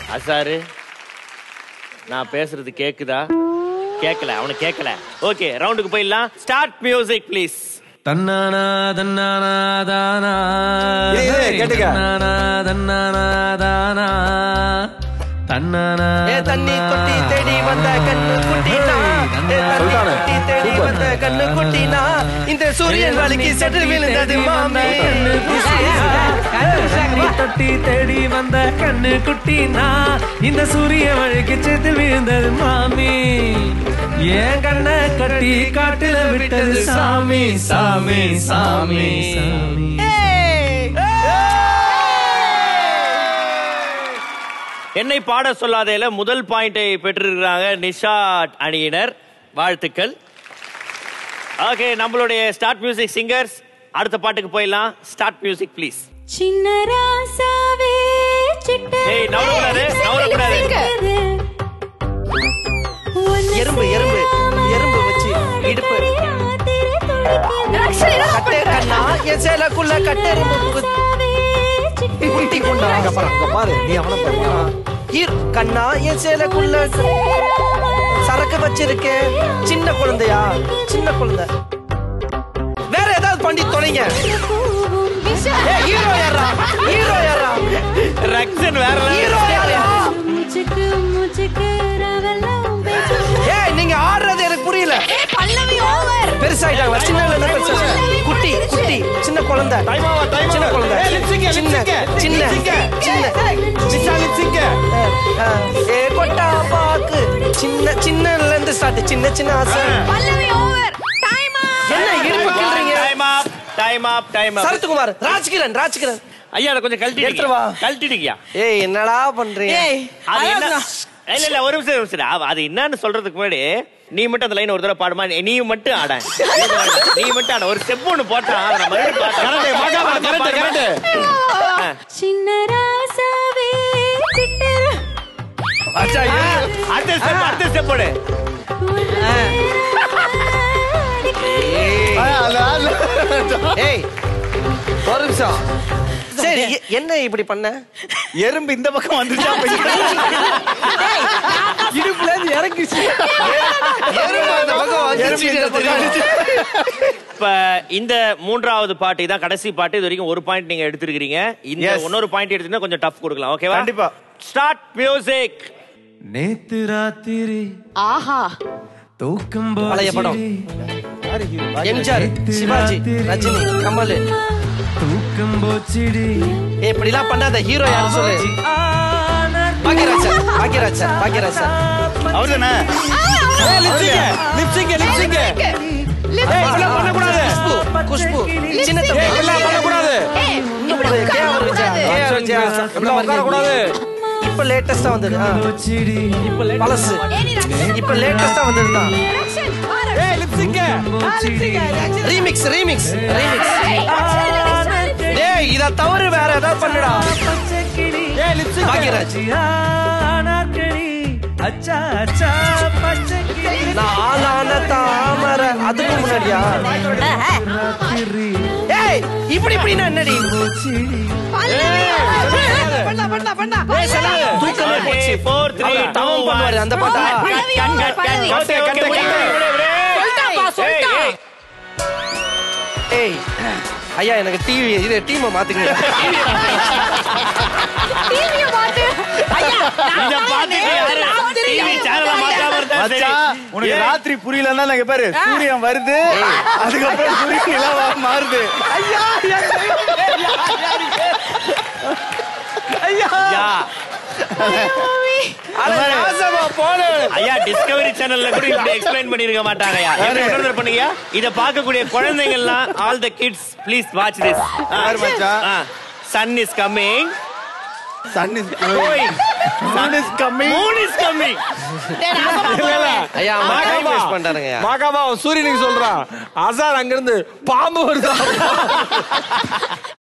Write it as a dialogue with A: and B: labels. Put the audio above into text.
A: அசாரு நான் பேசுறது கேக்குதா கேட்கல அவனுக்கு கேட்கல ஓகே ரவுண்டுக்கு போயிடலாம் ஸ்டார்ட் மியூசிக் ப்ளீஸ்
B: தன்னானா தன்னானா தானா
C: இரு, இரு, கேட்டுக்க.
B: தன்னானா தன்னானா தானா தன்னானா
D: ஏ தண்ணி தொட்டி தேடி வந்த கண்ணு குட்டினா ஏ தண்ணி
C: சொல்லிட்டானே.
D: தொட்டி தேடி
C: சூப்பர்.
D: வந்த கண்ணு குட்டினா இந்த சூரியன் வலிக்கு சற்று விழுந்தது மாமே
B: தண்ணி தொட்டி தேடி வந்த கண்ணு குட்டினா இந்த சூரிய வழிக்கு செத்து விழுந்தது மாமி ஏன் கண்ண கட்டி காட்டுல விட்டது சாமி சாமி சாமி சாமி
A: என்னை பாட சொல்லாதையில முதல் பாயிண்டை பெற்றிருக்கிறாங்க நிஷா அணியினர் வாழ்த்துக்கள் ஓகே நம்மளுடைய ஸ்டார்ட் மியூசிக் சிங்கர்ஸ் அடுத்த பாட்டுக்கு போயிடலாம் ஸ்டார்ட் மியூசிக் ப்ளீஸ்
E: சின்ன ராசாவே சிட்டு
A: ஏய், நவரக்கூடாது, நவரக்கூடாது.
D: எறும்பு, எறும்பு, எறும்பு வச்சு இடுப்பு. கட்டே கண்ணா என் சேலக்குள்ள கட்டெரும்பு புகு- குட்டி கொண்டா
C: அங்க பாரு அங்க பாரு நீ அவனை பாரு
D: ஈர் கண்ணா என் சேலக்குள்ள சரக்கு வச்சிருக்கேன் சின்ன குழந்தையா சின்ன குழந்தை வேற ஏதாவது பண்ணி தொலைங்க ஏய், ஹீரோ யாரா ஹீரோ யாரா
A: ரக்ஷன் வேற
D: ஹீரோ யாரா
E: முச்சுக்கு முச்சுக்கு ரவெல்லாம் பேச்சு
D: ஏய் நீங்க ஆடுறது எனக்கு புரியல
E: பல்லவி ஓவர்
D: பெருசாயிட்டாங்களா சின்ன என்ன பெருசா குட்டி குட்டி சின்ன குழந்தை சின்ன குழந்தை சின்ன சின்ன சின்ன ஆ, ஏ கொட்டா பாக்கு சின்ன சின்னல இருந்து ஸ்டார்ட் சின்ன சின்ன ஆசை
E: பல்லவி ஓவர் டைம்
D: என்ன இடுப்பு கிள்றீங்க
A: time up time up time up
D: Sarathkumar Rajkiran Rajkiran
A: ஐயா அதை கொஞ்சம் கழட்டி
D: எடுத்துட்டு வா.
A: கழட்டிடுங்கயா
D: ஏய் என்னடா பண்றீங்க
A: அது என்ன இல்ல இல்ல ஒரு நிமிஷம் ஒரு நிமிஷம் அவ- அது என்னன்னு சொல்றதுக்கு முன்னாடி நீ மட்டும் அந்த லைன் ஒரு தடவை பாடுமா நீ மட்டும் ஆட நீ மட்டும் ஆட ஒரு ஸ்டெப் ஒன்னு போட்டா அதை நான் மறுபடியும் பாடுறேன். ஆ.
E: சின்ன ராசாவே சிட்டு
A: அச்சா, இரு. அடுத்த ஸ்டெப் அடுத்த ஸ்டெப் போடு
D: ஏய் ஒரு நிமிஷம் சரி எ- என்ன இப்படி பண்ண
C: எறும்பு இந்த பக்கம் வந்துச்சா இடுப்புல இருந்து இறங்கிச்சு
D: எறும்பு அந்த பக்கம் வந்துச்சு,
C: எறும்பு இந்த பக்கம்
D: தெரியுமா?
C: வந்துச்சு.
A: இப்ப இந்த மூன்றாவது பாட்டு இதான் கடைசி பாட்டு இது வரைக்கும் ஒரு பாயிண்ட் நீங்க எடுத்திருக்கீங்க இந்த
C: Yes.
A: இன்னொரு பாயிண்ட் எடுத்தீங்கன்னா கொஞ்சம் டஃப் கொடுக்கலாம் ஓகேவா
C: கண்டிப்பா.
A: ஸ்டார்ட் மியூசிக்
B: நேத்து ராத்திரி
E: ஆஹா
B: தூக்கம்
D: பழைய படம்.
B: போச்சுடி.
D: எம்ஜிஆர் சிவாஜி ரஜினி கமல்
B: தூக்கம் போச்சிடி
D: ஏய் இப்படிலாம் பண்ணாத ஹீரோ யாரு சொல்லு பாக்யராஜ் பாக்யராஜ் பாக்யராஜ்
C: அவர்தானே லிப்சிங்க லிப்சிங்க இப்படிலாம் பண்ணக்கூடாது
D: குஷ்பு சின்ன தம்பி
C: இப்படிலாம் பண்ணக்கூடாது
D: இன்னும் ஒரு K R Vijaya K R Vijaya
C: இப்படிலாம் உட்காரக்கூடாது
D: இப்ப லேட்டஸ்டா வந்தது ஆ.
B: போச்சிடி
D: பழசு இப்ப லேட்டஸ்டா வந்ததுதான்
C: ஏய் லிப்சிங்க
D: ரீமிக்ஸ் ரீமிக்ஸ் ரீமிக்ஸ் டேய் இத தவிர வேற ஏதாவது பண்ணுடா
C: ஏய் லிப்சிங்க
D: பாக்யராஜ்
B: நானார்கழி அச்சா அச்சா பச்சைக்கிளி
D: நான் ஆளான தாமரை அதுக்கு முன்னாடியா
B: ராத்திரி
D: ஏய் இப்படி இப்படின்னா என்னடி தூக்கமே போச்சு
A: ஃபோர் த்ரீ
D: அவர் தவம் பண்ணுவாரு அந்த பாட்டா ஏய் ஐயா எனக்கு டிவி இது டீமை மாத்துங்க
C: மச்சான், உனக்கு ராத்திரி புரியலன்னா நாங்க பாரு சூரியன் வருது அதுக்கப்புறம் சூரியன் நிலவா மாறுது
A: ஐயா டிஸ்கவரி சேனல்ல கூட இப்படி எக்ஸ்பிளைன் பண்ணிருக்க மாட்டாங்க ஐயா எப்படி ஒண்ணு பண்ணுங்க இத பார்க்கக்கூடிய குழந்தைங்க எல்லாம் all the kids please watch this
C: யாரு மச்சான்?
A: Sun is coming
C: sun is sun is coming
A: moon is coming
D: ஐயா டைம் வேஸ்ட் பண்றாருங்க ஐயா
F: மாகாபா அவன் சூரியனுக்கு சொல்றான் அசார் அங்கிருந்து பாம்பு வருதா